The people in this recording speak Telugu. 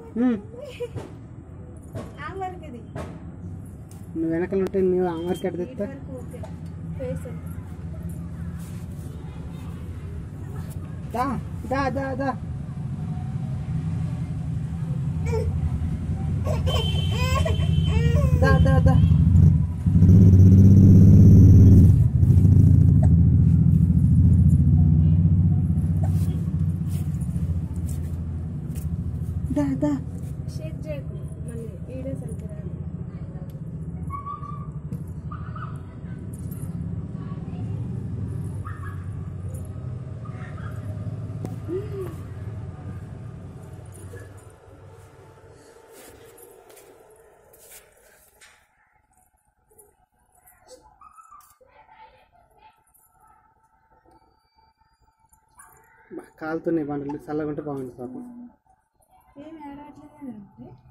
ఉమ్. ఆ వరకు ఇది నువ్వు వెనకాల ఉంటే నువ్వు అమ్మకి ఎక్కడ ఇటు తెస్తా వరకు ఓకే ఫేస్ దా దా దా దా దా దా దా దా దా షేక్ చేయకు మళ్ళీ వీడియో సరిగ్గా రాదు బా, కాలుతున్నాయి బండలు చల్లగా ఉంటే బాగుంది పాపం ఏం ఏడవట్లేదు